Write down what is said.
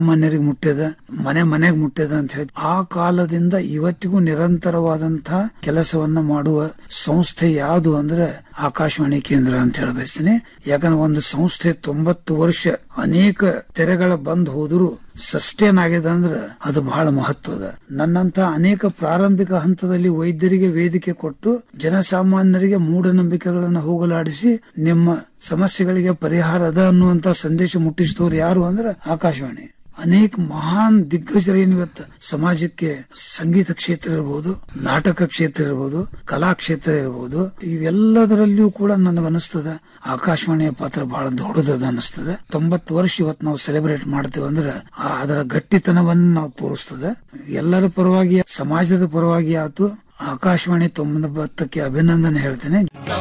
ಮನೆಯರಿಗೆ ಮುಟ್ಟಿದ ಮನೆ ಮನೆಗೆ ಮುಟ್ಟಿದ ಅಂತ ಹೇಳಿ ಆ ಕಾಲದಿಂದ ಇವತ್ತಿಗೂ ನಿರಂತರವಾದಂತಹ ಕೆಲಸವನ್ನ ಮಾಡುವ ಸಂಸ್ಥೆ ಯಾವುದು ಅಂದ್ರೆ ಆಕಾಶವಾಣಿ ಕೇಂದ್ರ ಅಂತ ಹೇಳಿ ಬಯಸ್ತೀನಿ ಯಾಕಂದ್ರೆ ಒಂದು ಸಂಸ್ಥೆ ತೊಂಬತ್ತು ವರ್ಷ ಅನೇಕ ತೆರೆಗಳ ಬಂದ್ ಹೋದ್ರು ಸಸ್ಟೇನ್ ಆಗಿದೆ ಅಂದ್ರೆ ಅದು ಬಹಳ ಮಹತ್ವದ ನನ್ನಂತ ಅನೇಕ ಪ್ರಾರಂಭಿಕ ಹಂತದಲ್ಲಿ ವೈದ್ಯರಿಗೆ ವೇದಿಕೆ ಕೊಟ್ಟು ಜನಸಾಮಾನ್ಯರಿಗೆ ಮೂಢನಂಬಿಕೆಗಳನ್ನು ಹೋಗಲಾಡಿಸಿ ನಿಮ್ಮ ಸಮಸ್ಯೆಗಳಿಗೆ ಪರಿಹಾರ ಅದ ಅನ್ನುವಂತ ಸಂದೇಶ ಮುಟ್ಟಿಸಿದವರು ಯಾರು ಅಂದ್ರೆ ಆಕಾಶವಾಣಿ ಅನೇಕ ಮಹಾನ್ ದಿಗ್ಗಜರೇನು ಇವತ್ತು ಸಮಾಜಕ್ಕೆ ಸಂಗೀತ ಕ್ಷೇತ್ರ ಇರಬಹುದು ನಾಟಕ ಕ್ಷೇತ್ರ ಇರಬಹುದು ಕಲಾ ಕ್ಷೇತ್ರ ಇರಬಹುದು ಇವೆಲ್ಲದರಲ್ಲಿಯೂ ಕೂಡ ನನಗನ್ನಿಸ್ತದ ಆಕಾಶವಾಣಿಯ ಪಾತ್ರ ಬಹಳ ದೊಡ್ಡದದ ಅನಿಸ್ತದೆ ತೊಂಬತ್ತು ವರ್ಷ ಇವತ್ತು ನಾವು ಸೆಲೆಬ್ರೇಟ್ ಮಾಡ್ತೇವೆ ಅಂದ್ರೆ ಆ- ಅದರ ಗಟ್ಟಿತನವನ್ನು ನಾವು ತೋರಿಸ್ತದೆ ಎಲ್ಲರ ಪರವಾಗಿ ಸಮಾಜದ ಪರವಾಗಿ ಆತು ಆಕಾಶವಾಣಿ ತೊಂಬತ್ತಕ್ಕೆ ಅಭಿನಂದನೆ ಹೇಳ್ತೇನೆ